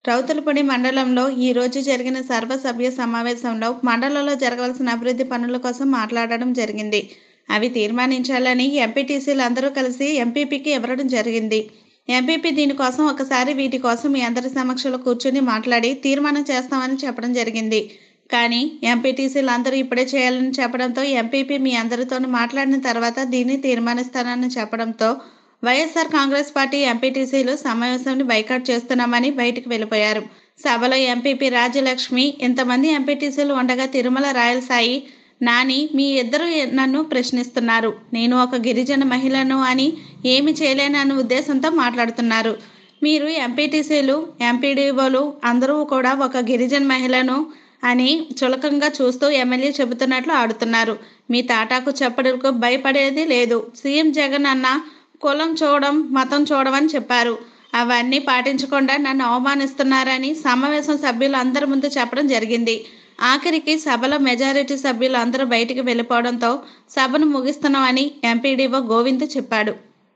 రౌతులపూడి మండలంలో ఈ రోజు జరిగిన సర్వసభ్య సమావేశంలో మండలంలో జరగవలసిన అభివృద్ధి పనుల కోసం మాట్లాడడం జరిగింది అవి తీర్మానించాలని ఎంపీటీసీలు అందరూ కలిసి ఎంపీపీకి ఇవ్వడం జరిగింది ఎంపీపీ దీనికోసం ఒకసారి వీటి కోసం మీ అందరి సమక్షంలో కూర్చుని మాట్లాడి తీర్మానం చేస్తామని చెప్పడం జరిగింది కానీ ఎంపీటీసీలు అందరూ ఇప్పుడే చేయాలని చెప్పడంతో ఎంపీపీ మీ అందరితోనూ మాట్లాడిన తర్వాత దీన్ని తీర్మానిస్తానని చెప్పడంతో వైఎస్ఆర్ కాంగ్రెస్ పార్టీ ఎంపీటీసీలు సమావేశాన్ని బైకాట్ చేస్తున్నామని బయటకు వెళ్ళిపోయారు సభలో ఎంపీపీ రాజ్యలక్ష్మి ఇంతమంది ఎంపీటీసీలు ఉండగా తిరుమల రాయల్ సాయి నాని మీ ఇద్దరు నన్ను ప్రశ్నిస్తున్నారు నేను ఒక గిరిజన మహిళను అని ఏమి చేయలేనన్న ఉద్దేశంతో మాట్లాడుతున్నారు మీరు ఎంపీటీసీలు ఎంపీడీఓలు అందరూ కూడా ఒక గిరిజన మహిళను అని చులకంగా చూస్తూ ఎమ్మెల్యే చెబుతున్నట్లు ఆడుతున్నారు మీ తాటాకు చెప్పడానికి భయపడేది లేదు సీఎం జగన్ అన్న కులం చూడడం మతం చూడమని చెప్పారు అవన్నీ పాటించకుండా నన్ను అవమానిస్తున్నారని సమావేశం సభ్యులు అందరి ముందు చెప్పడం జరిగింది ఆఖరికి సభలో మెజారిటీ సభ్యులు అందరూ బయటికి వెళ్ళిపోవడంతో సభను ముగిస్తున్నామని ఎంపీడీఓ గోవింద్ చెప్పాడు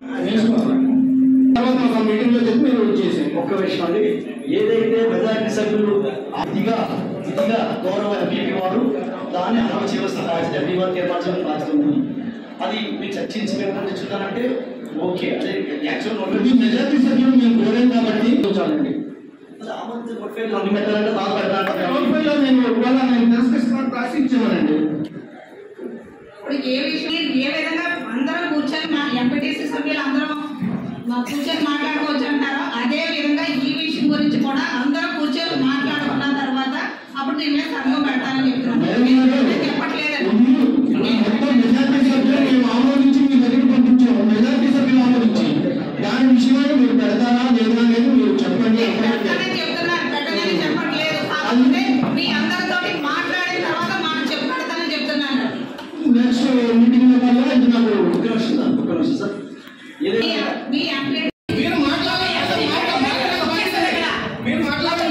తర్వాత ఒక మీటింగ్ లో చెప్పి మీరు చేసాం ఒక్క విషయం అండి ఏదైతే మెజారిటీ సభ్యులు ఇదిగా ఇదిగా గౌరవ ఎంపీపీ వారు దాన్ని అమలు చేయవలసిన బాధ్యత ఎంపీ వారికి ఏర్పరచాలని బాధ్యత ఉంది అది మీరు చర్చించి మేము తెచ్చుతానంటే ఓకే అదే యాక్చువల్ ఈ మెజారిటీ సభ్యులు మేము కోరాం కాబట్టి చాలండి ఆమోదించిన portfolio అన్ని పెట్టాలంటే బాగా పెట్టాలంటే లో నేను ఇవాళ నేను తిరస్కరిస్తున్నాను రాసిచ్చామనండి ఇప్పుడు ఏ విషయం ఏ విధంగా అందరం కూర్చొని మా ఎంపీటీసీ సభ్యులు అందరం మా కూర్చొని మాట్లాడుకోవచ్చు అంటారో అదే విధంగా ఈ విషయం గురించి కూడా అందరం కూర్చొని మాట్లాడుకున్న తర్వాత అప్పుడు దీని మీద సంఘం పెడతానని చెప్తున్నాను నేను చెప్పట్లేదండి మొత్తం మెజారిటీ సభ్యులు మేము ఆమోదించి మీ దగ్గర పంపించాము మెజారిటీ సభ్యులు ఆమోదించి దాని విషయమైనా మీరు పెడతారా లేదా అనేది మీరు చెప్పండి నేను పెడతానని చెప్తున్నాను పెట్టనని చెప్పట్లేదు కాకపోతే మీ అందరితోటి మాట్లాడిన తర్వాత మాట చెప్పి పెడతానని చెప్తున్నాను నెక్స్ట్ మీటింగ్ లో వల్ల ఇది నాకు ఒక్క నిమిషం సార్ ఒక్క నిమిషం సార్ మీ ఏదైతే మీ ఎంపీ మీరు మాట్లాడాలి అసలు మాట- మాట్లాడక బయట మీరు మాట్లాడాలి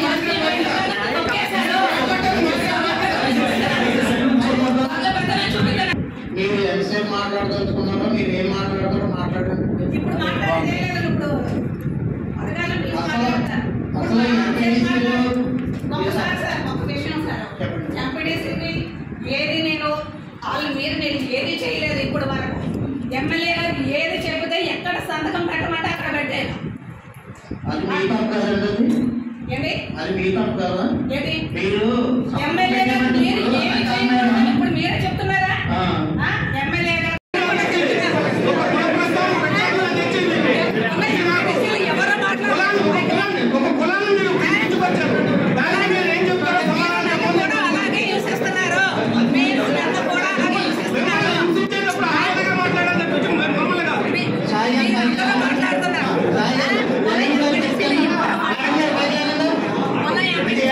మీరు ఎంతసేపు మాట్లాడదలుచుకున్నారో మీరు ఏం మాట్లాడతారో మాట్లాడండి ఇప్పుడు మాట్లాడేదే లేదు ఇప్పుడు పథకాలు మీరు మాట్లాడతారు. అసలు ఈ ఎంపీడీసీలో ఒక్కసారి సార్ ఒక విషయం సార్ ఎంపీడీసీకి ఏది నేను వాళ్ళు మీరు నేను ఏది చేయలేదు ఇప్పుడు వరకు ఎమ్మెల్యే గారు ఏది చెబితే ఎక్కడ సంతకం పెట్టమంటే అక్కడ పెట్టాను అది మీ తప్పు కదండి ఏంటి అది మీ తప్పు కదా ఏంటి మీరు ఎమ్మెల్యే గారు మీరు ఏమి చేయకూడదని ఇప్పుడు మీరే చెప్తున్నారా ఆ. ఆ? ఎమ్మెల్యే గారు ఎవరో మాట్లాడుతున్నారు ఒక కులాన్ని మీరు గుర్తించుకొచ్చారు దానికి మీరు ఏం చెప్తారో సమాధానం చెప్పండి. కూడా అలాగే యూసిస్తున్నారు మీరు నన్ను కూడా అలాగే యూసిస్తున్నారు హింసించేటప్పుడు ఆ విధంగా మాట్లాడాలని కొంచెం మామూలుగా అందరూ మాట్లాడుతున్నారు మొన్న ఎంపీ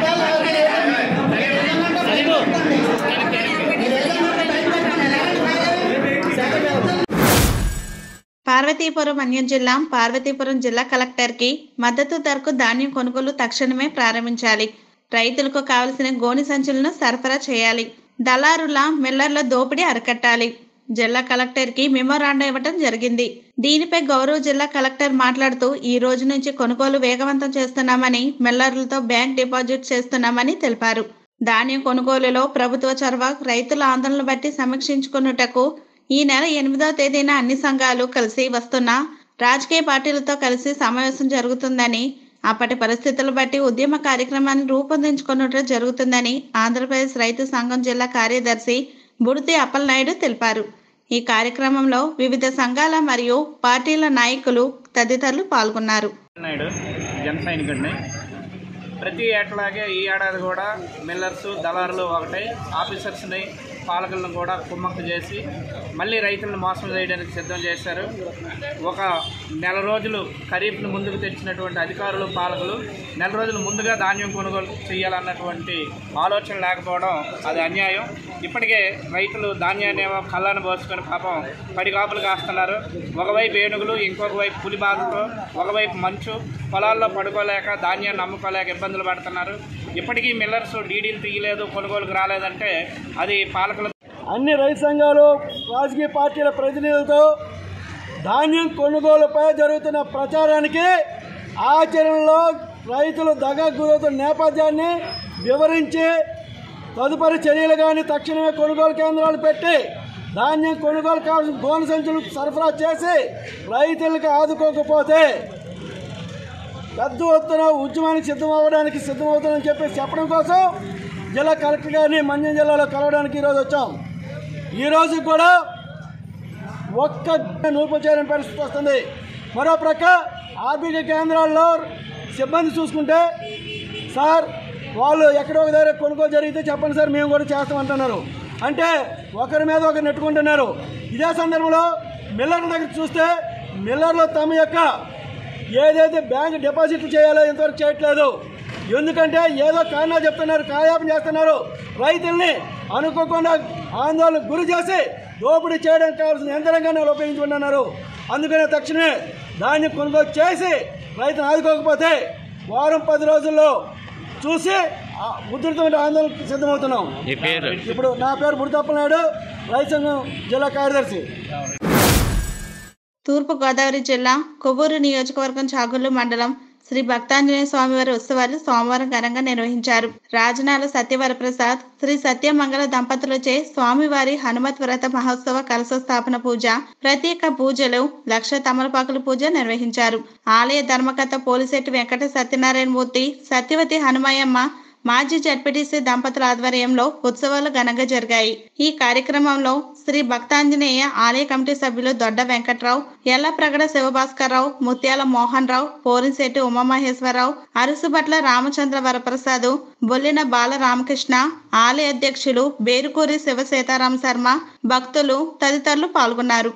పార్వతీపురం అన్యం జిల్లా పార్వతీపురం జిల్లా కలెక్టర్కి మద్దతు ధరకు ధాన్యం కొనుగోలు తక్షణమే ప్రారంభించాలి రైతులకు కావలసిన గోని సంచులను సరఫరా చేయాలి దళారుల మిల్లర్ల దోపిడీ అరికట్టాలి జిల్లా కలెక్టర్కి మెమోరాండం ఇవ్వడం జరిగింది దీనిపై గౌరవ జిల్లా కలెక్టర్ మాట్లాడుతూ ఈ రోజు నుంచి కొనుగోలు వేగవంతం చేస్తున్నామని మిల్లర్లతో బ్యాంక్ డిపాజిట్ చేస్తున్నామని తెలిపారు ధాన్యం కొనుగోలులో ప్రభుత్వ చొరవ రైతుల ఆందోళన బట్టి సమీక్షించుకున్నటకు ఈ నెల ఎనిమిదవ తేదీన అన్ని సంఘాలు కలిసి వస్తున్న రాజకీయ పార్టీలతో కలిసి సమావేశం జరుగుతుందని అప్పటి పరిస్థితులు బట్టి ఉద్యమ కార్యక్రమాన్ని రూపొందించుకున్నట్టు జరుగుతుందని ఆంధ్రప్రదేశ్ రైతు సంఘం జిల్లా కార్యదర్శి బుడితి అప్పలనాయుడు తెలిపారు ఈ కార్యక్రమంలో వివిధ సంఘాల మరియు పార్టీల నాయకులు తదితరులు పాల్గొన్నారు నాయుడు జన సైనికుడిని ప్రతి ఏటలాగే ఈ ఏడాది కూడా మిల్లర్స్ దళారులు ఒకటై ఆఫీసర్స్ని పాలకులను కూడా కుమ్మక్కు చేసి మళ్ళీ రైతులను మోసం చేయడానికి సిద్ధం చేశారు ఒక నెల రోజులు ఖరీఫ్ను ముందుకు తెచ్చినటువంటి అధికారులు పాలకులు నెల రోజులు ముందుగా ధాన్యం కొనుగోలు చేయాలన్నటువంటి ఆలోచన లేకపోవడం అది అన్యాయం ఇప్పటికే రైతులు ధాన్యాన్ని ఏమో కళ్ళను పోసుకొని పాపం పడి కాపులు కాస్తున్నారు ఒకవైపు ఏనుగులు ఇంకొక వైపు పులి బాధతో ఒకవైపు మంచు పొలాల్లో పడుకోలేక ధాన్యాన్ని అమ్ముకోలేక ఇబ్బందులు పడుతున్నారు ఇప్పటికీ మిల్లర్స్ డీడీలు తీయలేదు కొనుగోలుకు రాలేదంటే అది పాలకుల అన్ని రైతు సంఘాలు రాజకీయ పార్టీల ప్రతినిధులతో ధాన్యం కొనుగోలుపై జరుగుతున్న ప్రచారానికి ఆచరణలో రైతులు దగా గురవుతున్న నేపథ్యాన్ని వివరించి తదుపరి చర్యలు కానీ తక్షణమే కొనుగోలు కేంద్రాలు పెట్టి ధాన్యం కొనుగోలు కావాల్సిన గోను సంచులు సరఫరా చేసి రైతులకు ఆదుకోకపోతే పెద్ద ఎత్తున ఉద్యమానికి సిద్ధం అవ్వడానికి సిద్ధమవుతుందని చెప్పి చెప్పడం కోసం జిల్లా కలెక్టర్ గారిని మండ్యం జిల్లాలో కలవడానికి ఈరోజు వచ్చాం ఈరోజు కూడా ఒక్క నూర్పు చేయని పరిస్థితి వస్తుంది మరో ప్రక్క ఆర్థిక కేంద్రాల్లో సిబ్బంది చూసుకుంటే సార్ వాళ్ళు ఎక్కడో ఒక దగ్గర కొనుగోలు జరిగితే చెప్పండి సార్ మేము కూడా చేస్తామంటున్నారు అంటే ఒకరి మీద ఒకరు నెట్టుకుంటున్నారు ఇదే సందర్భంలో మిల్లర్ల దగ్గర చూస్తే మిల్లర్లు తమ యొక్క ఏదైతే బ్యాంక్ డిపాజిట్లు చేయాలో ఇంతవరకు చేయట్లేదు ఎందుకంటే ఏదో కారణాలు చెప్తున్నారు కాయాపం చేస్తున్నారు రైతుల్ని అనుకోకుండా ఆందోళనకు గురి చేసి దోపిడీ చేయడానికి కావాల్సిన యంత్రాంగాన్ని వాళ్ళు ఉపయోగించుకుంటున్నారు అందుకనే తక్షణమే దాన్ని కొనుగోలు చేసి రైతును ఆదుకోకపోతే వారం పది రోజుల్లో చూసి ఆ ఉధృతమైన ఆందోళనకు సిద్ధమవుతున్నాం ఇప్పుడు నా పేరు బుడితప్పనాయుడు రైతు సంఘం జిల్లా కార్యదర్శి తూర్పు గోదావరి జిల్లా కొవ్వూరు నియోజకవర్గం చాగుళ్లు మండలం శ్రీ భక్తాంజనేయ స్వామివారి ఉత్సవాలు సోమవారం ఘనంగా నిర్వహించారు రాజనాల సత్యవరప్రసాద్ శ్రీ సత్యమంగళ దంపతులచే స్వామివారి హనుమత్ వ్రత మహోత్సవ కలశ స్థాపన పూజ ప్రత్యేక పూజలు లక్ష తమలపాకుల పూజ నిర్వహించారు ఆలయ ధర్మకర్త పోలిశెట్టి వెంకట సత్యనారాయణ మూర్తి సత్యవతి హనుమయమ్మ మాజీ జడ్పీటీసీ దంపతుల ఆధ్వర్యంలో ఉత్సవాలు ఘనంగా జరిగాయి ఈ కార్యక్రమంలో శ్రీ భక్తాంజనేయ ఆలయ కమిటీ సభ్యులు దొడ్డ వెంకట్రావు ఎల్లప్రగడ శివభాస్కర్రావు ముత్యాల మోహన్ రావు పోరిశెట్టి ఉమామహేశ్వరరావు అరుసుబట్ల రామచంద్ర వరప్రసాద్ బొల్లిన బాల రామకృష్ణ ఆలయ అధ్యక్షులు బేరుకూరి శివ సీతారాం శర్మ భక్తులు తదితరులు పాల్గొన్నారు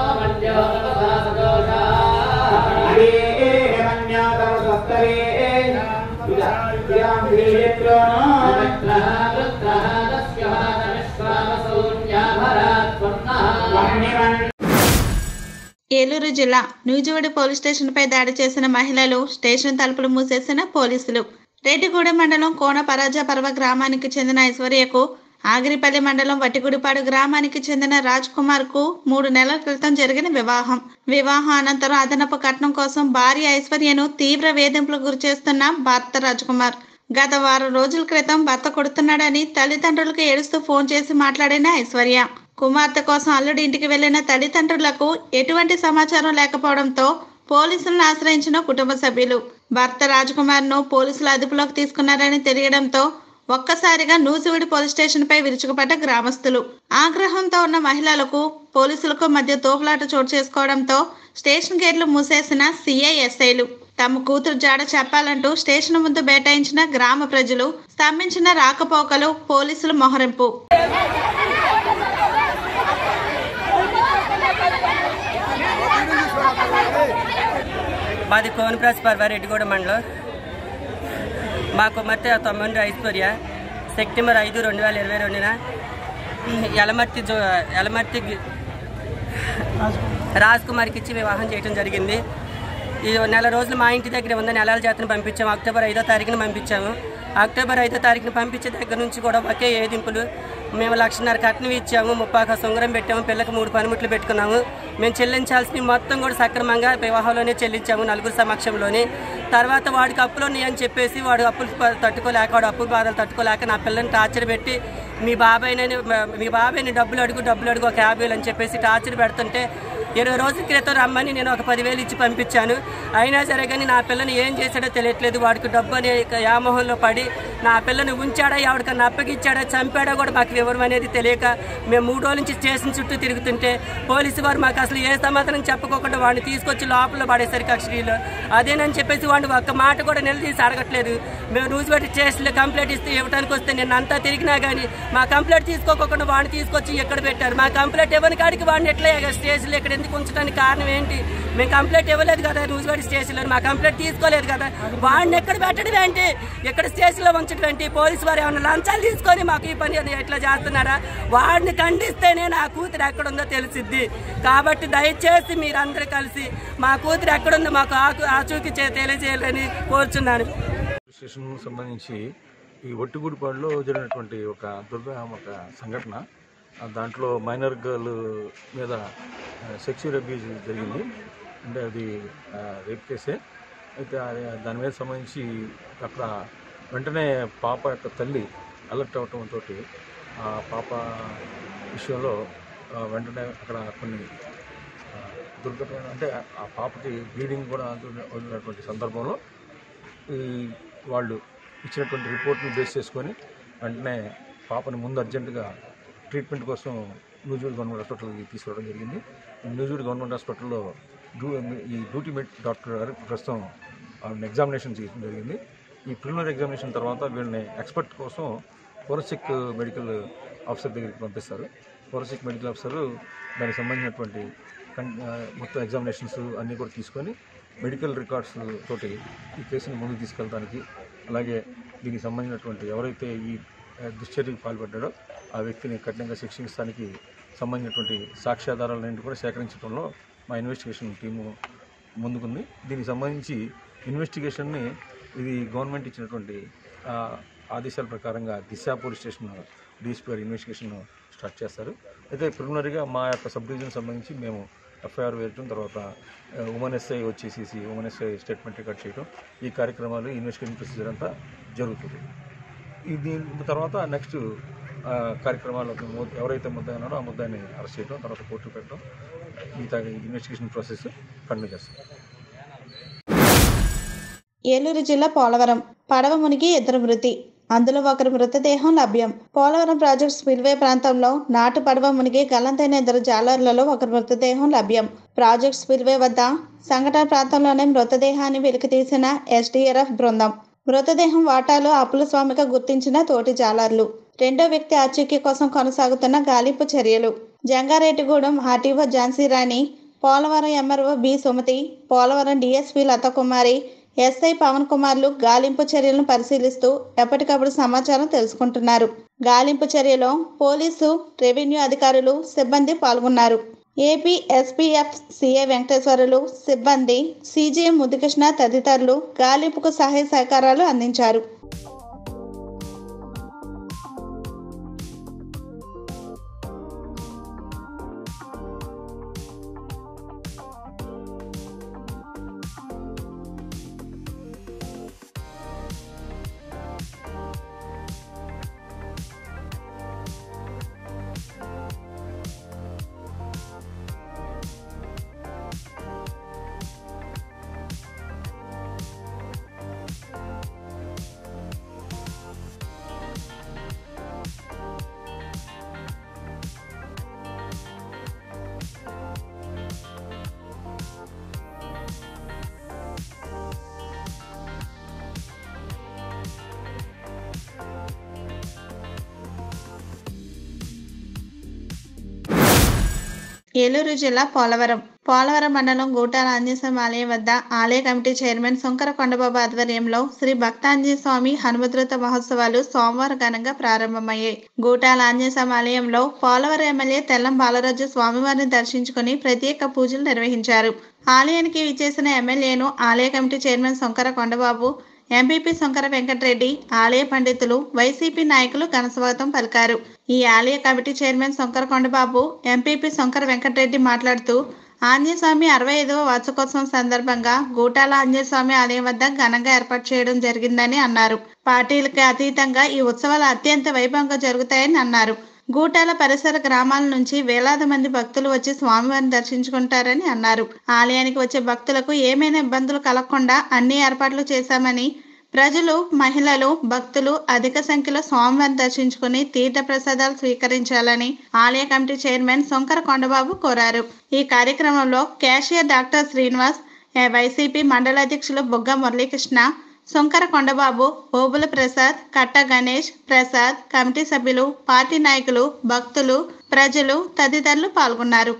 ఏలూరు జిల్లా నూజివీడు పోలీస్ స్టేషన్పై దాడి చేసిన మహిళలు స్టేషన్ తలుపులు మూసేసిన పోలీసులు రెడ్డిగూడెం మండలం కోన పరాజపర్వ గ్రామానికి చెందిన ఐశ్వర్యకు ఆగిరిపల్లి మండలం వట్టిగుడిపాడు గ్రామానికి చెందిన రాజ్ కుమార్ కు మూడు నెలల క్రితం జరిగిన వివాహం వివాహం అనంతరం అదనపు కట్నం కోసం భార్య ఐశ్వర్యను తీవ్ర వేధింపులకు గురి చేస్తున్న భర్త రాజ్ కుమార్ గత వారం రోజుల క్రితం భర్త కొడుతున్నాడని తల్లిదండ్రులకు ఏడుస్తూ ఫోన్ చేసి మాట్లాడిన ఐశ్వర్య కుమార్తె కోసం అల్లుడి ఇంటికి వెళ్లిన తల్లిదండ్రులకు ఎటువంటి సమాచారం లేకపోవడంతో పోలీసులను ఆశ్రయించిన కుటుంబ సభ్యులు భర్త రాజకుమార్ ను పోలీసులు అదుపులోకి తీసుకున్నారని తెలియడంతో ఒక్కసారిగా నూజివీడు పోలీస్ స్టేషన్ పై విరుచుకుపడ్డ గ్రామస్తులు ఆగ్రహంతో ఉన్న మహిళలకు పోలీసులకు మధ్య తోపులాట చోటు చేసుకోవడంతో స్టేషన్ గేట్లు మూసేసిన సిఐఎస్ఐలు తమ కూతురు జాడ చెప్పాలంటూ స్టేషన్ ముందు బేటాయించిన గ్రామ ప్రజలు స్తంభించిన రాకపోకలు పోలీసులు మొహరింపు మాది కోనప్రాస్ పర్వ రెడ్డిగూడ మండలం మా కుమార్తె తొమ్మిది ఐశ్వర్య సెప్టెంబర్ ఐదు రెండు వేల ఇరవై రెండున ఎలమర్తి జో ఎలమర్తి రాజ్ కుమార్కి ఇచ్చి వివాహం చేయడం జరిగింది ఈ నెల రోజులు మా ఇంటి దగ్గర ఉన్న నెలల జాతను పంపించాము అక్టోబర్ ఐదో తారీఖున పంపించాము అక్టోబర్ ఐదో తారీఖున పంపించే దగ్గర నుంచి కూడా ఒకే ఏదింపులు మేము లక్షన్నర కట్నం ఇచ్చాము ముప్పాక సుంగరం పెట్టాము పిల్లకి మూడు పనిముట్లు పెట్టుకున్నాము మేము చెల్లించాల్సిన మొత్తం కూడా సక్రమంగా వివాహంలోనే చెల్లించాము నలుగురు సమక్షంలోనే తర్వాత వాడికి అప్పులు ఉన్నాయని చెప్పేసి వాడు అప్పులు ప- తట్టుకోలేక వాడు అప్పుల బాధలు తట్టుకోలేక నా పిల్లని టార్చర్ పెట్టి మీ బాబాయ్ని మీ బాబాయ్ని డబ్బులు అడుగు డబ్బులు అడుగు ఒక యాభై వేలు అని చెప్పేసి టార్చర్ పెడుతుంటే ఇరవై రోజుల క్రితం రమ్మని నేను ఒక పదివేలు ఇచ్చి పంపించాను అయినా సరే కానీ నా పిల్లని ఏం చేశాడో తెలియట్లేదు వాడికి డబ్బు అనే వ్యామోహంలో పడి నా పిల్లని ఉంచాడా ఎవరికన్నా అప్పగిచ్చాడా చంపాడా కూడా మాకు వివరం అనేది తెలియక మేము మూడు రోజుల నుంచి స్టేషన్ చుట్టూ తిరుగుతుంటే పోలీసు వారు మాకు అసలు ఏ సమాధానం చెప్పుకోకుండా వాడిని తీసుకొచ్చి లోపల పడేసరికి కక్షరీలో అదేనని చెప్పేసి వాడిని ఒక్క మాట కూడా నిలదీసి అడగట్లేదు మేము రోజు పెట్టి స్టేషన్లో కంప్లైంట్ ఇస్తే ఇవ్వడానికి వస్తే నేను అంతా తిరిగినా కానీ మా కంప్లైంట్ తీసుకోకుండా వాడిని తీసుకొచ్చి ఎక్కడ పెట్టారు మా కంప్లైంట్ ఇవ్వని కాడికి వాడిని ఎట్లా స్టేషన్లో ఇక్కడ ఎందుకు ఉంచడానికి కారణం ఏంటి మేము కంప్లైంట్ ఇవ్వలేదు కదా నూజివాడి స్టేషన్లో మా కంప్లైంట్ తీసుకోలేదు కదా వాడిని ఎక్కడ పెట్టడం ఏంటి ఎక్కడ స్టేషన్లో ఉంచడం ఏంటి పోలీసు వారు ఏమైనా లంచాలు తీసుకొని మాకు ఈ పని అని ఎట్లా చేస్తున్నారా వాడిని ఖండిస్తేనే నా కూతురు ఎక్కడుందో తెలిసిద్ది కాబట్టి దయచేసి మీరందరూ కలిసి మా కూతురు ఎక్కడుందో మాకు ఆకు ఆచూకీ చే- తెలియజేయాలని కోరుచున్నాను స్టేషన్ సంబంధించి ఈ ఒట్టిగూడిపాడులో జరిగినటువంటి ఒక దుర్భామక సంఘటన ఆ దాంట్లో మైనర్ గర్ల్ మీద సెక్స్యూల్ అబ్యూజ్ జరిగింది అంటే అది రేప్ కేసే అయితే ఆ- దాని మీద సంబంధించి అక్కడ వెంటనే పాప యొక్క తల్లి అలర్ట్ అవటంతో ఆ పాప విషయంలో ఆ, వెంటనే అక్కడ కొన్ని ఆ, దుర్ఘటన అంటే ఆ పాపకి బ్లీడింగ్ కూడా ఉన్న- ఉన్నటువంటి సందర్భంలో ఈ వాళ్ళు ఇచ్చినటువంటి రిపోర్ట్ని బేస్ చేసుకొని వెంటనే పాపని ముందు అర్జెంటుగా ట్రీట్మెంట్ కోసం నూజివీడు గవర్నమెంట్ హాస్పిటల్కి తీసుకురావడం జరిగింది ఈ నూజివీడు గవర్నమెంట్ హాస్పిటల్లో డ్యూ ఈ డ్యూటీ మెట్ డాక్టర్ గారు ప్రస్తుతం ఆవిడని ఎగ్జామినేషన్ చేయడం జరిగింది ఈ ప్రిలిమినరీ ఎగ్జామినేషన్ తర్వాత వీళ్ళని ఎక్స్పర్ట్ కోసం ఫోరెన్సిక్ మెడికల్ ఆఫీసర్ దగ్గరికి పంపిస్తారు ఫోరెన్సిక్ మెడికల్ ఆఫీసర్ దానికి సంబంధించినటువంటి కన్- ఆ, మొత్తం ఎగ్జామినేషన్స్ అన్నీ కూడా తీసుకొని మెడికల్ రికార్డ్స్ తోటి ఈ కేసుని ముందుకు తీసుకెళ్ళడానికి అలాగే దీనికి సంబంధించినటువంటి ఎవరైతే ఈ ఆ, దుశ్చర్యకు పాల్పడ్డాడో ఆ వ్యక్తిని కఠినంగా శిక్షించడానికి సంబంధించినటువంటి సాక్ష్యాధారాలన్నింటి కూడా సేకరించడంలో మా ఇన్వెస్టిగేషన్ టీము ముందుకుంది దీనికి సంబంధించి ఇన్వెస్టిగేషన్ని ఇది గవర్నమెంట్ ఇచ్చినటువంటి ఆ, ఆదేశాల ప్రకారంగా దిశ పోలీస్ స్టేషన్ డీఎస్పీ గారు ఇన్వెస్టిగేషన్ స్టార్ట్ చేస్తారు అయితే ప్రిలిమినరీగా మా యొక్క సబ్ డివిజన్ సంబంధించి మేము ఎఫ్ఐఆర్ వేయటం తర్వాత ఆ, ఉమెన్ ఎస్ఐ వచ్చేసేసి ఉమెన్ ఎస్ఐ స్టేట్మెంట్ రికార్డ్ చేయడం ఈ కార్యక్రమాలు ఇన్వెస్టిగేషన్ ప్రొసీజర్ అంతా జరుగుతుంది ఈ దీని తర్వాత నెక్స్ట్ ఆ, కార్యక్రమాలు ము- ఎవరైతే ముద్దాయి ఉన్నారో ఆ ముద్దాయిని అరెస్ట్ చేయడం తర్వాత కోర్టు పెట్టడం మిగతా ఇన్వెస్టిగేషన్ ప్రాసెస్ కంటిన్యూ చేస్తాం ఏలూరు జిల్లా పోలవరం పడవ మునిగి ఇద్దరు మృతి అందులో ఒకరి మృతదేహం లభ్యం పోలవరం ప్రాజెక్ట్ స్పిల్వే ప్రాంతంలో నాటు పడవ మునిగి గల్లంతైన ఇద్దరు జాలర్లలో ఒకరి మృతదేహం లభ్యం ప్రాజెక్ట్ స్పిల్వే వద్ద సంఘటన ప్రాంతంలోనే మృతదేహాన్ని వెలికితీసిన ఎస్డీఆర్ఎఫ్ బృందం మృతదేహం వాటాలు అప్పుల స్వామిగా గుర్తించిన తోటి జాలర్లు రెండో వ్యక్తి ఆచూకీ కోసం కొనసాగుతున్న గాలింపు చర్యలు Jangareddygudem RTO Jhansi Rani Polavaram MRO B Sumathi Polavaram DSP Lathakumari SI Pavan కుమార్లు గాలింపు చర్యలను పరిశీలిస్తూ ఎప్పటికప్పుడు సమాచారం తెలుసుకుంటున్నారు గాలింపు చర్యలో పోలీసు రెవెన్యూ అధికారులు సిబ్బంది పాల్గొన్నారు ఏపీ ఎస్పీఎఫ్ సిఏ వెంకటేశ్వరులు సిబ్బంది సీజీఎం ముద్దుకృష్ణ తదితరులు గాలింపుకు సహాయ సహకారాలు అందించారు ఏలూరు జిల్లా పోలవరం పోలవరం మండలం గూటాల ఆంజనేయస్వామి ఆలయం వద్ద ఆలయ కమిటీ చైర్మన్ శంకర కొండబాబు ఆధ్వర్యంలో శ్రీ భక్తాంజనేయ స్వామి హనుమద్రుత మహోత్సవాలు సోమవారం ఘనంగా ప్రారంభమయ్యాయి గూటాల ఆంజనేయస్వామి ఆలయంలో పోలవరం ఎమ్మెల్యే తెల్లం బాలరాజు స్వామివారిని దర్శించుకుని ప్రత్యేక పూజలు నిర్వహించారు ఆలయానికి విచ్చేసిన ఎమ్మెల్యేను ఆలయ committee chairman Shankara Kondababu MPP Shankara Venkatareddy ఆలయ పండితులు వైసీపీ నాయకులు ఘనస్వాగతం పలికారు ఈ ఆలయ committee chairman Shankara Kondababu MPP Shankara Venkatareddy మాట్లాడుతూ ఆంజనేయస్వామి అరవై ఐదవ వార్షికోత్సవం సందర్భంగా గూటాల ఆంజనేయస్వామి ఆలయం వద్ద ఘనంగా ఏర్పాటు చేయడం జరిగిందని అన్నారు పార్టీలకు అతీతంగా ఈ ఉత్సవాలు అత్యంత వైభవంగా జరుగుతాయని అన్నారు గూటాల పరిసర గ్రామాల నుంచి వేలాది మంది భక్తులు వచ్చి స్వామివారిని దర్శించుకుంటారని అన్నారు ఆలయానికి వచ్చే భక్తులకు ఏమైనా ఇబ్బందులు కలగకుండా అన్ని ఏర్పాట్లు చేశామని ప్రజలు మహిళలు భక్తులు అధిక సంఖ్యలో స్వామివారిని దర్శించుకుని తీర్థ ప్రసాదాలు స్వీకరించాలని ఆలయ కమిటీ చైర్మన్ శంకర కొండబాబు కోరారు ఈ కార్యక్రమంలో క్యాషియర్ డాక్టర్ శ్రీనివాస్ ఏ వైసీపీ మండల అధ్యక్షులు బొగ్గ మురళీకృష్ణ శంకర కొండబాబు ఓబుల ప్రసాద్ కట్ట గణేష్ ప్రసాద్ కమిటీ సభ్యులు పార్టీ నాయకులు భక్తులు ప్రజలు తదితరులు పాల్గొన్నారు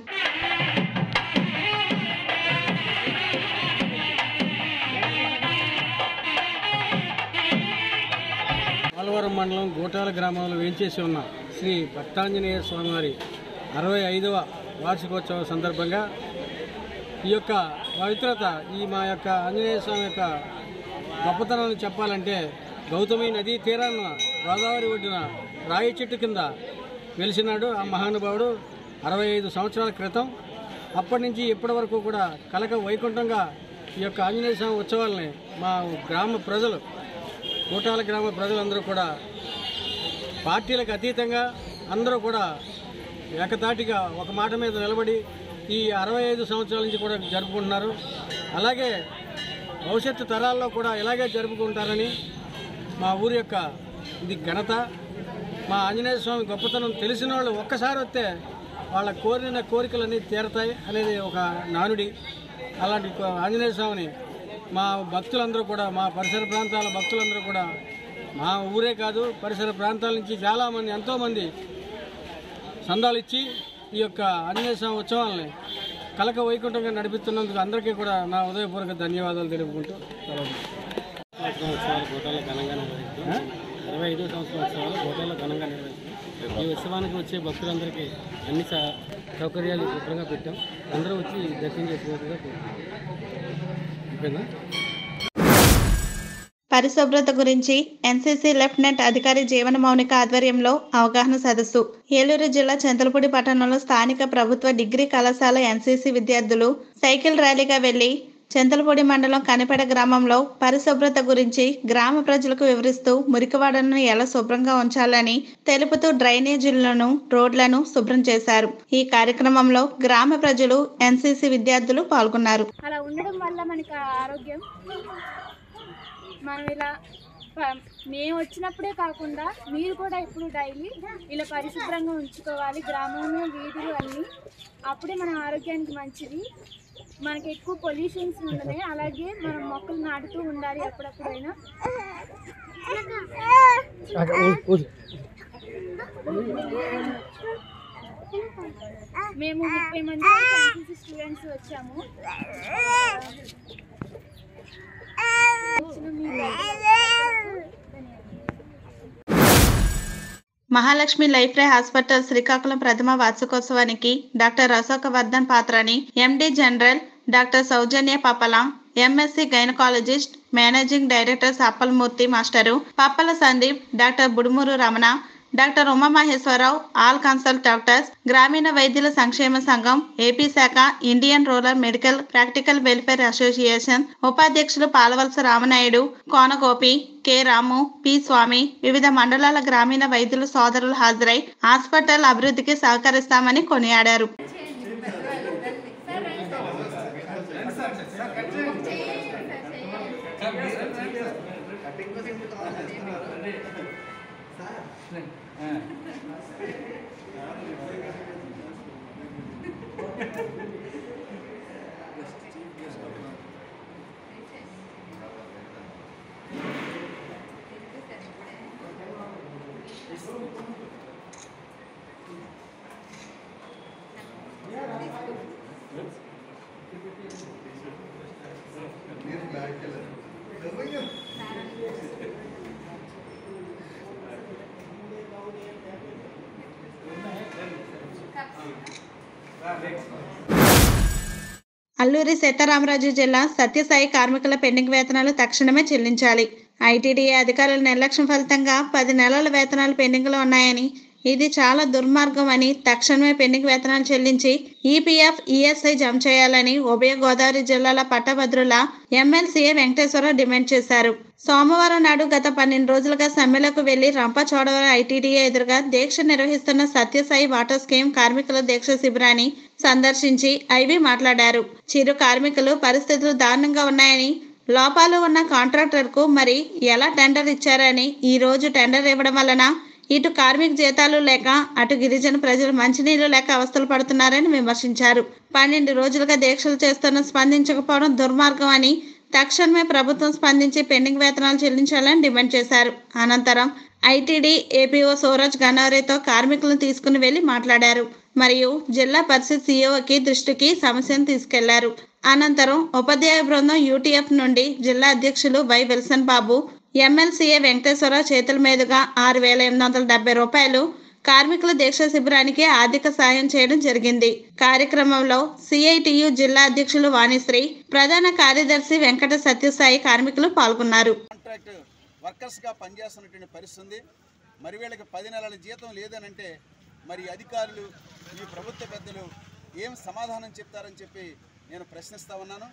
పోలవరం మండలం గోటాల గ్రామంలో వేంచేసి ఉన్న శ్రీ భక్తాంజనేయ స్వామివారి అరవై ఐదవ వార్షికోత్సవం సందర్భంగా ఈ యొక్క పవిత్రత ఈ మా యొక్క ఆంజనేయ స్వామి యొక్క గొప్పతనాన్ని చెప్పాలంటే గౌతమి నదీ తీరాన గోదావరి ఒడ్డున రాయి చెట్టు కింద వెలిసినాడు ఆ మహానుభావుడు అరవై ఐదు సంవత్సరాల క్రితం అప్పటి నుంచి ఇప్పటి వరకు కూడా కలక వైకుంఠంగా ఈ యొక్క ఆంజనేయ స్వామి ఉత్సవాలని మా గ్రామ ప్రజలు కూటాల గ్రామ ప్రజలందరూ కూడా పార్టీలకు అతీతంగా అందరూ కూడా ఏకతాటిగా ఒక మాట మీద నిలబడి ఈ అరవై ఐదు సంవత్సరాల నుంచి కూడా జరుపుకుంటున్నారు అలాగే భవిష్యత్తు తరాల్లో కూడా ఇలాగే జరుపుకుంటారని మా ఊరి యొక్క ఇది ఘనత మా ఆంజనేయ స్వామి గొప్పతనం తెలిసిన వాళ్ళు ఒక్కసారి వస్తే వాళ్ళ కోరిన కోరికలన్నీ తీరతాయి అనేది ఒక నానుడి అలాంటి కో- ఆంజనేయ స్వామిని మా భక్తులందరూ కూడా మా పరిసర ప్రాంతాల భక్తులందరూ కూడా మా ఊరే కాదు పరిసర ప్రాంతాల నుంచి చాలామంది ఎంతోమంది సందాలు ఇచ్చి ఈ యొక్క ఆంజనేయ స్వామి ఉత్సవాలని కలక వైకుంఠంగా నడిపిస్తున్నందుకు అందరికీ కూడా నా ఉదయపూర్వక ధన్యవాదాలు తెలుపుకుంటూ సెలవు. సంవత్సరం ఉత్సవాలు కోటలో ఘనంగా నిర్వహిస్తాం ఇరవై ఐదో సంవత్సరం ఉత్సవాలు కోటలో ఘనంగా నిర్వహిస్తాం ఈ ఉత్సవానికి వచ్చే భక్తులందరికీ అన్ని స- సౌకర్యాలు శుభ్రంగా పెట్టాం అందరూ వచ్చి దర్శనం చేసుకోవాల్సిందిగా కోరుతున్నాం ఓకేనా పరిశుభ్రత గురించి ఎన్సీసీ లెఫ్టినెంట్ అధికారి జీవన మౌనిక ఆధ్వర్యంలో అవగాహన సదస్సు ఏలూరు జిల్లా చంద్రపూడి పట్టణంలో స్థానిక ప్రభుత్వ డిగ్రీ కళాశాల ఎన్సీసీ విద్యార్థులు సైకిల్ ర్యాలీగా వెళ్లి చింతలపూడి మండలం కనిపెడ గ్రామంలో పరిశుభ్రత గురించి గ్రామ ప్రజలకు వివరిస్తూ మురికివాడలను ఎలా శుభ్రంగా ఉంచాలని తెలుపుతూ డ్రైనేజీలను రోడ్లను శుభ్రం చేశారు ఈ కార్యక్రమంలో గ్రామ ప్రజలు ఎన్సీసీ విద్యార్థులు పాల్గొన్నారు అలా ఉండడం వల్ల మనకి ఆరోగ్యం మనం ఇలా ప- మేము వచ్చినప్పుడే కాకుండా మీరు కూడా ఇప్పుడు డైలీ ఇలా పరిశుభ్రంగా ఉంచుకోవాలి గ్రామము వీధులు అన్నీ అప్పుడే మన ఆరోగ్యానికి మంచిది మనకి ఎక్కువ పొల్యూషన్స్ ఉండదు అలాగే మనం మొక్కలు నాటుతూ ఉండాలి అప్పుడప్పుడైనా మేము ముప్పై మంది ఎన్సీసీ స్టూడెంట్స్ వచ్చాము వచ్చిన మీ Mahalakshmi life ray hospital Srikakulam ప్రథమ వార్షికోత్సవానికి డాక్టర్ అశోక వర్ధన్ పాత్రని MD general doctor Soujanya Pappala MSc gynaecologist managing director Sappalamurthy master Pappala Sandeep doctor Budumuru Ramana doctor Umamaheswararao all consult doctors గ్రామీణ వైద్యుల సంక్షేమ సంఘం ఏపీ శాఖ Indian rural medical practical welfare association ఉపాధ్యక్షులు పాలవలస రామనాయుడు కోనగోపి కె రాము పి స్వామి వివిధ మండలాల గ్రామీణ వైద్యుల సోదరులు హాజరై హాస్పిటల్ అభివృద్ధికి సహకరిస్తామని కొనియాడారు అల్లూరి సీతారామరాజు జిల్లా సత్యసాయి కార్మికుల పెండింగ్ వేతనాలు తక్షణమే చెల్లించాలి ఐటీడీఏ అధికారుల నిర్లక్ష్యం ఫలితంగా పది నెలల వేతనాలు పెండింగ్లో ఉన్నాయని ఇది చాలా దుర్మార్గం అని తక్షణమే పెండింగ్ వేతనాలు చెల్లించి ఈపీఎఫ్ ఈఎస్ఐ జమ చేయాలని ఉభయ గోదావరి జిల్లాల పట్టభద్రుల ఎమ్మెల్సీఏ వెంకటేశ్వరరావు డిమాండ్ చేశారు సోమవారం నాడు గత పన్నెండు రోజులుగా సమ్మెలకు వెళ్లి రంపచోడవరం ఐటీడీఏ ఎదురుగా దీక్ష నిర్వహిస్తున్న సత్యసాయి వాటర్ స్కీమ్ కార్మికుల దీక్ష శిబిరాన్ని సందర్శించి ఐవి మాట్లాడారు చిరు కార్మికులు పరిస్థితులు దారుణంగా ఉన్నాయని లోపాలు ఉన్న కాంట్రాక్టర్కు మరి ఎలా టెండర్ ఇచ్చారని ఈ రోజు టెండర్ ఇవ్వడం వలన ఇటు కార్మిక జీతాలు లేక అటు గిరిజన ప్రజలు మంచినీళ్లు లేక అవస్థలు పడుతున్నారని విమర్శించారు పన్నెండు రోజులుగా దీక్షలు చేస్తున్న స్పందించకపోవడం దుర్మార్గం అని తక్షణమే ప్రభుత్వం స్పందించి పెండింగ్ వేతనాలు చెల్లించాలని డిమాండ్ చేశారు అనంతరం ఐటీడీ ఏపీఓ సూరజ్ గన్నవరేతో కార్మికులను తీసుకుని వెళ్లి మాట్లాడారు మరియు జిల్లా పరిషత్ సీఈఓకి దృష్టికి సమస్యను తీసుకెళ్లారు అనంతరం ఉపాధ్యాయ బృందం యూటీఎఫ్ నుండి జిల్లా అధ్యక్షులు Y Wilson Babu MLC A Venkateswararao చేతుల మీదుగా ఆరు వేల ఎనిమిది వందల డెబ్బై రూపాయలు కార్మికుల దీక్ష శిబిరానికి ఆర్థిక సాయం చేయడం జరిగింది కార్యక్రమంలో సిఐటియు జిల్లా అధ్యక్షులు వాణిశ్రీ ప్రధాన కార్యదర్శి వెంకట సత్యసాయి కార్మికులు పాల్గొన్నారు కాంట్రాక్ట్ వర్కర్స్గా పనిచేస్తున్నటువంటి పరిస్థితి ఉంది మరి వీళ్ళకి పది నెలల జీతం లేదనంటే మరి అధికారులు ఈ ప్రభుత్వ పెద్దలు ఏం సమాధానం చెప్తారని చెప్పి నేను ప్రశ్నిస్తా ఉన్నాను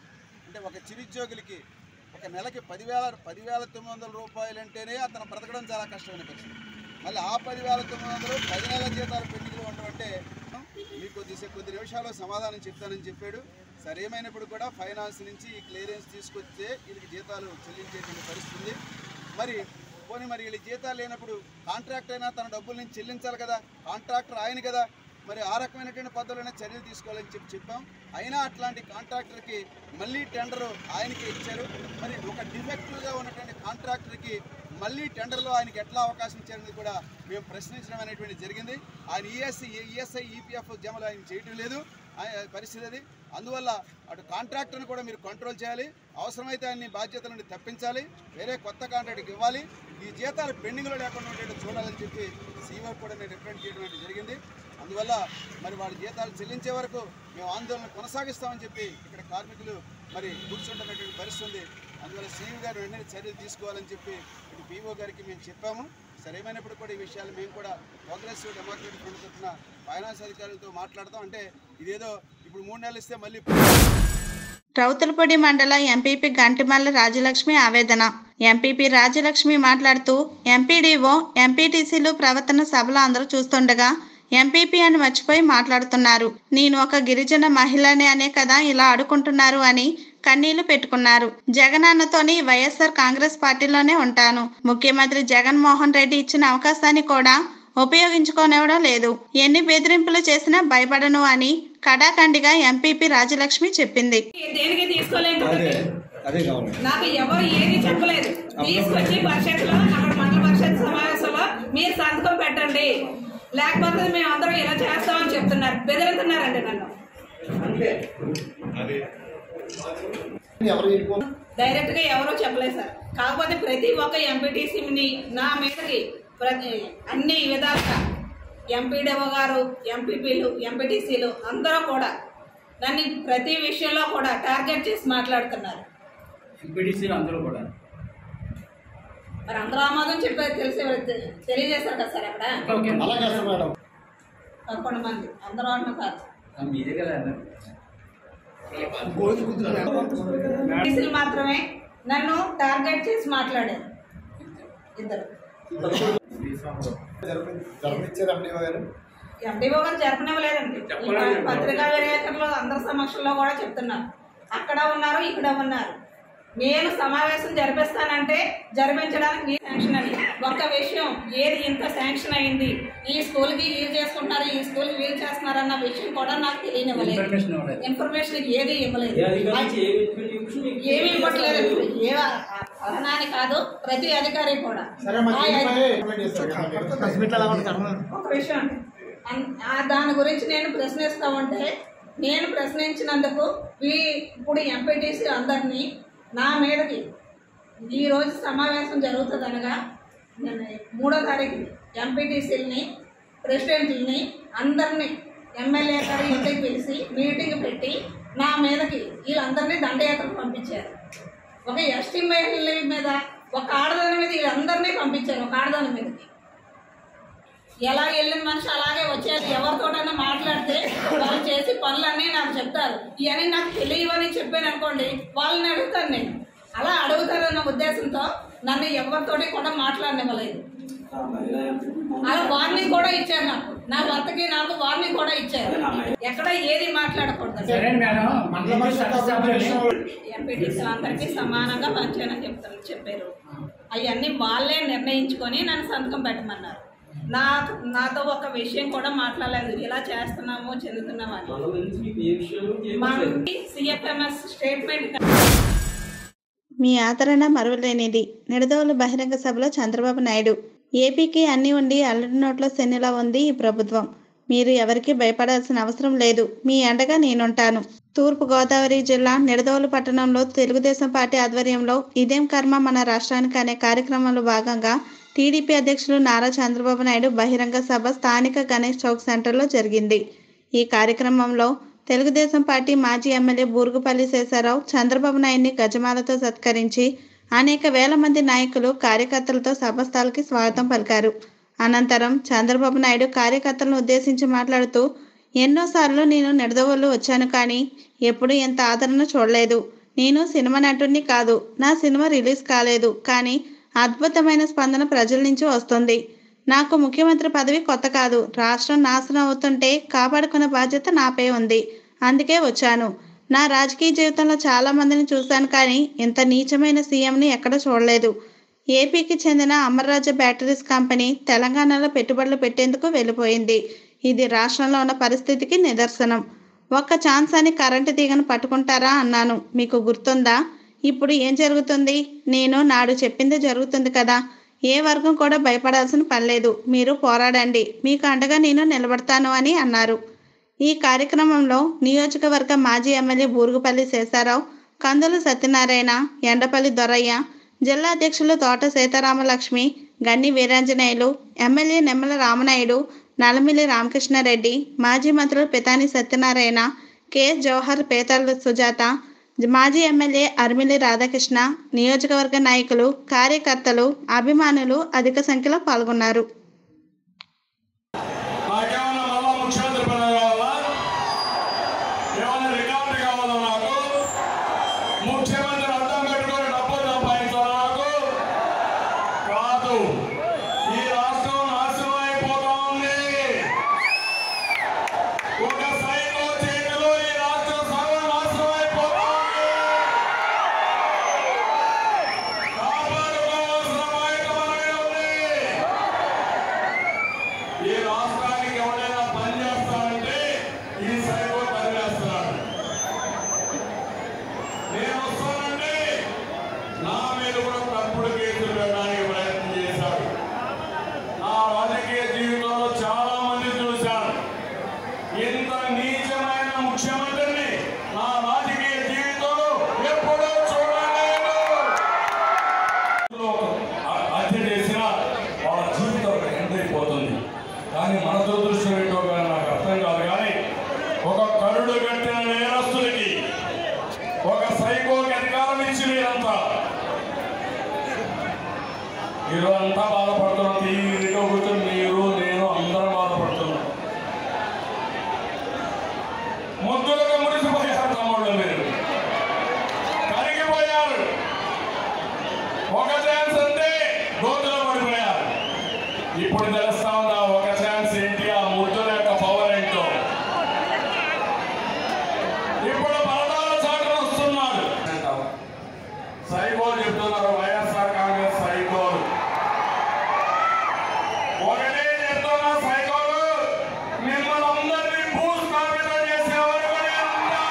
అంటే ఒక చిరుద్యోగులకి ఒక నెలకి పదివేల పదివేల తొమ్మిది వందల రూపాయలు అంటేనే అతను బ్రతకడం చాలా కష్టమైన పరిస్థితి మళ్ళీ ఆ పదివేల తొమ్మిది వందలు పది నెలల జీతాలు పెండింగ్లో ఉండడం అంటే మీకు కొద్దిసేపు కొద్ది నిమిషాల్లో సమాధానం చెప్తానని చెప్పాడు సరే ఏమైనప్పుడు కూడా ఫైనాన్స్ నుంచి ఈ క్లియరెన్స్ తీసుకొస్తే వీళ్ళకి జీతాలు చెల్లించేటువంటి పరిస్థితి ఉంది మరి పోనీ మరి వీళ్ళ జీతాలు లేనప్పుడు కాంట్రాక్ట్ అయినా తన డబ్బుల నుంచి చెల్లించాలి కదా కాంట్రాక్టర్ ఆయన కదా మరి ఆ రకమైనటువంటి పద్ధతులైనా చర్యలు తీసుకోవాలని చెప్పి చెప్పాం అయినా అట్లాంటి కాంట్రాక్టర్కి మళ్ళీ టెండర్ ఆయనకి ఇచ్చారు మరి ఒక డిఫెక్టివ్గా ఉన్నటువంటి కాంట్రాక్టర్కి మళ్ళీ టెండర్లో ఆయనకి ఎట్లా అవకాశం ఇచ్చారనేది కూడా మేము ప్రశ్నించడం అనేటువంటి జరిగింది ఆయన ఈఎస్ఐ ఈఎస్ఐ ఈపీఎఫ్ జమలు ఆయన చేయటం లేదు ఆయన పరిస్థితి అది అందువల్ల అటు కాంట్రాక్టర్ని కూడా మీరు కంట్రోల్ చేయాలి అవసరమైతే ఆయన్ని బాధ్యతల నుండి తప్పించాలి వేరే కొత్త కాంట్రాక్ట్కి ఇవ్వాలి ఈ జీతాలు పెండింగ్లో లేకుండా ఉండేట్టు చూడాలని చెప్పి సీఓ కూడా నేను రిప్రజెంట్ చేయడం అనేది జరిగింది అందువల్ల మరి వాళ్ళ జీతాలు చెల్లించే వరకు మేము ఆందోళన కొనసాగిస్తామని చెప్పి ఇక్కడ కార్మికులు మరి కూర్చుంటున్నటువంటి పరిస్థితి ఉంది అందువల్ల సీఈఓ గారు వెంటనే చర్యలు తీసుకోవాలని చెప్పి ఇటు పీఓ గారికి మేము చెప్పాము సరేమైనప్పుడు కూడా ఈ విషయాలు మేము కూడా ప్రోగ్రెసివ్ డెమోక్రటిక్ ఫ్రంట్ తరఫున ఫైనాన్స్ అధికారులతో మాట్లాడతాం అంటే ఇదేదో ఇప్పుడు మూడు నెలలు ఇస్తే మళ్ళీ రౌతులపూడి మండల ఎంపీపీ గంటిమల్ల రాజలక్ష్మి ఆవేదన ఎంపీపీ రాజలక్ష్మి మాట్లాడుతూ ఎంపీడీఓ ఎంపీటీసీలు ప్రవర్తన సభలో అందరూ చూస్తుండగా ఎంపీపీ అని మర్చిపోయి మాట్లాడుతున్నారు నేను ఒక గిరిజన మహిళనే అనే కదా ఇలా ఆడుకుంటున్నారు అని కన్నీళ్లు పెట్టుకున్నారు జగనన్నతోని వైఎస్ఆర్ కాంగ్రెస్ పార్టీలోనే ఉంటాను ముఖ్యమంత్రి జగన్మోహన్ రెడ్డి ఇచ్చిన అవకాశాన్ని కూడా ఉపయోగించుకోనివ్వడం లేదు ఎన్ని బెదిరింపులు చేసినా భయపడను అని కడాఖండిగా ఎంపీపీ రాజలక్ష్మి చెప్పింది దేనికి తీసుకోలేము అదే అదే కావాలి నాకు ఎవరు ఏది చెప్పలేదు తీసుకొచ్చి పరిషత్లో అక్కడ మండల పరిషత్ సమావేశంలో మీరు సంతకం పెట్టండి లేకపోతే మేము అందరం ఇలా చేస్తామని చెప్తున్నారు బెదిరిస్తున్నారండి నన్ను డైరెక్ట్ గా ఎవరో చెప్పలేదు సార్ కాకపోతే ప్రతి ఒక్క ఎంపీటీసీని నా మీదకి ప్రతి అన్ని విధాలుగా ఎంపీడీఓ గారు ఎంపీపీలు ఎంపీటీసీలు అందరూ కూడా నన్ను ప్రతి విషయంలో కూడా టార్గెట్ చేసి మాట్లాడుతున్నారు ఎంపీడీసీలు అందరూ కూడా మరి అందరూ ఆమోదం చెప్పేది తెలిసి తెలియజేశారు కదా సార్ అక్కడ పదకొండు మంది అందరూ అన్న కాదు మీదే కదా పోలీసులు మాత్రమే నన్ను టార్గెట్ చేసి మాట్లాడారు ఇద్దరు ఎండిఓ గారు జరపనివ్వలేదండి ఈ పత్రికా విలేకరులు అందరి సమక్షంలో కూడా చెప్తున్నారు అక్కడ ఉన్నారు ఇక్కడ ఉన్నారు నేను సమావేశం జరిపిస్తానంటే జరిపించడానికి నీ శాంక్షన్ అని ఒక్క విషయం ఏది ఇంత శాంక్షన్ అయింది ఈ స్కూల్కి వీలు చేసుకుంటున్నారు ఈ స్కూల్కి వీలు చేస్తున్నారు అన్న విషయం కూడా నాకు తెలియనివ్వలేదు ఇన్ఫర్మేషన్ ఏది ఇవ్వలేదు ఏమి ఇవ్వట్లేదు ఏ అదనాని కాదు ప్రతి అధికారి కూడా ఒక విషయం అన్- ఆ దాని గురించి నేను ప్రశ్నిస్తా ఉంటే నేను ప్రశ్నించినందుకు ఈ ఇప్పుడు ఎంపీటీసీ అందరినీ నా మీదకి ఈ రోజు సమావేశం జరుగుతుంది అనగా నేను మూడో తారీఖు ఎంపీటీసీలని ప్రెసిడెంట్లని అందరినీ ఎమ్మెల్యే గారి ఇంటికి పిలిచి మీటింగ్ పెట్టి నా మీదకి వీళ్ళందరినీ దండయాత్రకు పంపించారు ఒక ఎస్టీ మహిళల మీద ఒక ఆడదాని మీద వీళ్ళందరినీ పంపించారు ఒక ఆడదాని మీదకి ఎలా వెళ్ళిన మనిషి అలాగే వచ్చేది ఎవరితోటైనా మాట్లాడితే వాళ్ళు చేసి పనులన్నీ నాకు చెప్తారు ఇవన్నీ నాకు తెలియవని చెప్పాను అనుకోండి వాళ్ళని అడుగుతాను నేను అలా అడుగుతారన్న ఉద్దేశంతో నన్ను ఎవరితోటి కూడా మాట్లాడనివ్వలేదు అలా వార్నింగ్ కూడా ఇచ్చారు నాకు నా భర్తకి నాకు వార్నింగ్ కూడా ఇచ్చారు ఎక్కడ ఏది మాట్లాడకూడదు ఎంపీటీసీలు అందరికీ సమానంగా పంచానని చెప్తారు చెప్పారు అవన్నీ వాళ్ళే నిర్ణయించుకొని నన్ను సంతకం పెట్టమన్నారు నా నాతో ఒక విషయం కూడా మాట్లాడలేదు ఇలా చేస్తున్నాము చెందుతున్నాము అని మా సిఎఫ్ఎంఎస్ స్టేట్మెంట్ మీ ఆదరణ మరువలేనిది నిడదవోలు బహిరంగ సభలో చంద్రబాబు నాయుడు ఏపీకి అన్ని ఉండి అల్లడి నోట్లో శనిలా ఉంది ఈ ప్రభుత్వం మీరు ఎవరికీ భయపడాల్సిన అవసరం లేదు మీ అండగా నేనుంటాను తూర్పు గోదావరి జిల్లా నిడదవోలు పట్టణంలో తెలుగుదేశం పార్టీ ఆధ్వర్యంలో ఇదేం కర్మ మన రాష్ట్రానికి అనే కార్యక్రమంలో భాగంగా టీడీపీ అధ్యక్షులు నారా చంద్రబాబు నాయుడు బహిరంగ సభ స్థానిక గణేష్ చౌక్ సెంటర్లో జరిగింది ఈ కార్యక్రమంలో తెలుగుదేశం పార్టీ మాజీ ఎమ్మెల్యే బూరుగుపల్లి శేషారావు చంద్రబాబు నాయుడిని గజమాలతో సత్కరించి అనేక వేల మంది నాయకులు కార్యకర్తలతో సభస్థలకి స్వాగతం పలికారు అనంతరం చంద్రబాబు నాయుడు కార్యకర్తలను ఉద్దేశించి మాట్లాడుతూ ఎన్నోసార్లు నేను నిడదవోలు వచ్చాను కానీ ఎప్పుడు ఎంత ఆదరణ చూడలేదు నేను సినిమా నటుడిని కాదు నా సినిమా రిలీజ్ కాలేదు కానీ అద్భుతమైన స్పందన ప్రజల నుంచి వస్తుంది నాకు ముఖ్యమంత్రి పదవి కొత్త కాదు రాష్ట్రం నాశనం అవుతుంటే కాపాడుకునే బాధ్యత నాపై ఉంది అందుకే వచ్చాను నా రాజకీయ జీవితంలో చాలా మందిని చూశాను కానీ ఇంత నీచమైన సీఎంని ఎక్కడ చూడలేదు ఏపీకి చెందిన అమర్రాజ బ్యాటరీస్ కంపెనీ తెలంగాణలో పెట్టుబడులు పెట్టేందుకు వెళ్ళిపోయింది ఇది రాష్ట్రంలో ఉన్న పరిస్థితికి నిదర్శనం ఒక్క ఛాన్స్ అని కరెంటు తీగను పట్టుకుంటారా అన్నాను మీకు గుర్తుందా ఇప్పుడు ఏం జరుగుతుంది నేను నాడు చెప్పింది జరుగుతుంది కదా ఏ వర్గం కూడా భయపడాల్సిన పని లేదు మీరు పోరాడండి మీకు అండగా నేను నిలబడతాను అని అన్నారు ఈ కార్యక్రమంలో నియోజకవర్గ మాజీ ఎమ్మెల్యే బూరుగుపల్లి శేషారావు కందుల సత్యనారాయణ ఎండపల్లి దొరయ్య జిల్లా అధ్యక్షులు తోట సీతారామలక్ష్మి గన్ని వీరాంజనేయులు ఎమ్మెల్యే నిమ్మల రామనాయుడు నలమిల్లి రామకృష్ణారెడ్డి మాజీ మంత్రులు పితాని సత్యనారాయణ కె జవహర్ పేతల సుజాత మాజీ ఎమ్మెల్యే అర్మిలి రాధాకృష్ణ నియోజకవర్గ నాయకులు కార్యకర్తలు అభిమానులు అధిక సంఖ్యలో పాల్గొన్నారు నాకేమన్నా మళ్ళా ముఖ్యమంత్రి పదవి కావాలా ఏమన్నా రికార్డు కావాలా నాకు ముఖ్యమంత్రి అడ్డం పెట్టుకొని డబ్బు సంపాదించాలా నాకు కాదు ఈ రాష్ట్రం నాశనం అయిపోతా ఉంది ఒక సైకో చేతిలో ఈ రాష్ట్రం సర్వనాశనం అయిపోతా ఉంది కాపాడుకోవాల్సిన బాధ్యత మన మీద ఉంది ఈ రాష్ట్రానికి ఎవరైనా పని చేస్తానంటే ఈ సైకో తరివేస్తున్నాడు నేను వస్తానంటే నా మీద కూడా తప్పుడు కేసులు పెట్టడానికి ప్రయత్నం చేశాడు నా రాజకీయ జీవితంలో చాలా మంది చూశాను ఇంత నీచమైన ముఖ్యమంత్రిని నా రాజకీయ జీవితంలో ఎప్పుడూ చూడలేదు హత్య చేసినా వాళ్ళ జీవితం ఎండ్ అయిపోతుంది కానీ మన దురదృష్టం ఏంటో కానీ నాకు అర్థం కాదు కానీ ఒక కరుడు కట్టిన నేరస్తులకి ఒక సైకోకి అధికారం ఇచ్చి మీరంతా మీరు అంతా బాధపడుతున్నాం తీరిగా కూర్చొని మీరు నేను అందరం బాధపడుతున్నాం ముద్దులుగా మురిసిపోయారు తమ్ముళ్ళు మీరు కరిగిపోయారు ఒక ఛాన్స్ అంటే గోతులో పడిపోయారు ఇప్పుడు తెలుస్తా ఉందా ఒక ఛాన్స్ ఏంటి ఆ ముద్దుల యొక్క పవర్ ఏంటో ఇప్పుడు పరదాల చాటున వస్తున్నారు సైకోలు చెప్తున్నారు వైఎస్ఆర్ కాంగ్రెస్ సైకోలు ఒకటే చెప్తున్నా సైకోలు మిమ్మల్ని అందరినీ భూస్థాపితం చేసే వరకు నేను ఉంటా.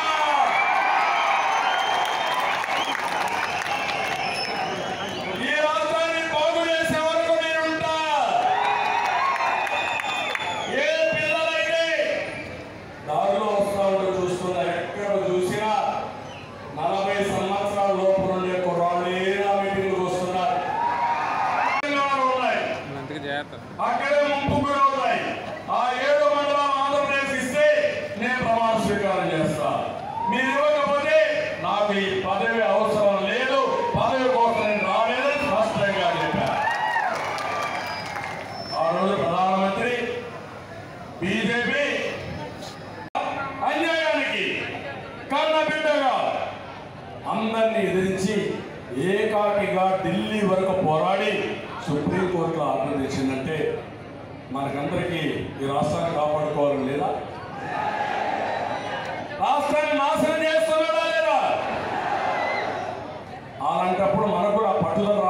ఈ రాష్ట్రాన్ని బాగు చేసే వరకు నేను ఉంటా ఏ పిల్లలైతే దారిలో వస్తా ఉంటే చూస్తున్నా ఎక్కడ చూసినా నలభై సంవత్సరాల లోపు ఉండే కుర్రాళ్ళు ఏదో మీటింగ్కి వస్తున్నారు తెలంగాణలో ఉన్నాయి అక్కడే ముంపు కూడా ఉన్నాయి ఆ ఏడు మండలం ఆంధ్రప్రదేశ్ ఇస్తే నేను ప్రమాణ స్వీకారం చేస్తా మీరు ఇవ్వకపోతే నాకు ఈ పదవి అవసరం లేదు పదవి కోసం నేను రాలేదని స్పష్టంగా చెప్పాను ఆ రోజు ప్రధానమంత్రి బీజేపీ అన్యాయానికి కన్న బిడ్డగా అందరినీ ఎదిరించి ఏకాకిగా ఢిల్లీ వరకు పోరాడి సుప్రీంకోర్టులో ఆర్డర్ తెచ్చిందంటే మనకందరికీ ఈ రాష్ట్రాన్ని కాపాడుకోవాలని లేదా రాష్ట్రాన్ని నాశనం చేస్తున్నాడా లేదా అలాంటప్పుడు మనకు కూడా పట్టుదల